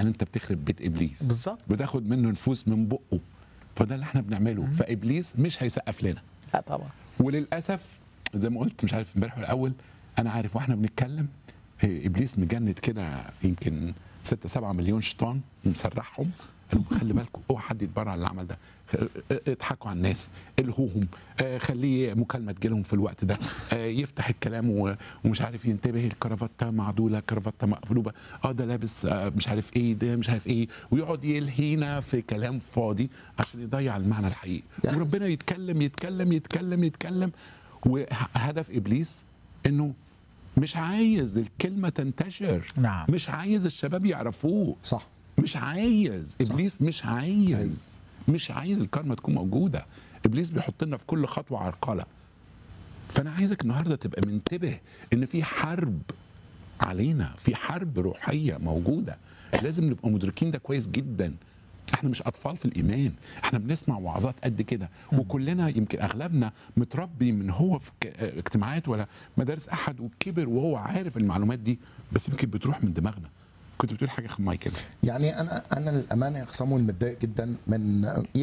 يعني انت بتخرب بيت ابليس بالظبط. بتاخد منه نفوس من بقه فده اللي احنا بنعمله فابليس مش هيسقف لنا لا طبعا وللاسف زي ما قلت مش عارف امبارح ولا الاول انا عارف واحنا بنتكلم إيه، ابليس مجند كده يمكن 6 7 مليون شيطان ومسرحهم قال لهم خلي بالكم اوعى حد يتبرع عن العمل ده اه، اضحكوا على الناس الهوهم آه، خليه مكالمه تجيلهم في الوقت ده آه، يفتح الكلام و- ومش عارف ينتبه الكرافته معدوله كرافته مقلوبه اه ده لابس آه، مش عارف ايه ده مش عارف ايه ويقعد يلهينا في كلام فاضي عشان يضيع المعنى الحقيقي يحدث. وربنا يتكلم يتكلم يتكلم يتكلم وهدف ابليس انه مش عايز الكلمه تنتشر نعم. مش عايز الشباب يعرفوه صح مش عايز ابليس مش عايز مش عايز الكارما تكون موجوده ابليس بيحط لنا في كل خطوه عرقله فانا عايزك النهارده تبقى منتبه ان في حرب علينا في حرب روحيه موجوده لازم نبقى مدركين ده كويس جدا احنا مش اطفال في الايمان احنا بنسمع وعظات قد كده وكلنا يمكن اغلبنا متربي من هو في ك- اجتماعات ولا مدارس احد وكبر وهو عارف المعلومات دي بس يمكن بتروح من دماغنا كنت بتقول حاجه يا اخ مايكل يعني انا انا للامانه يا اخ صامويل متضايق جدا من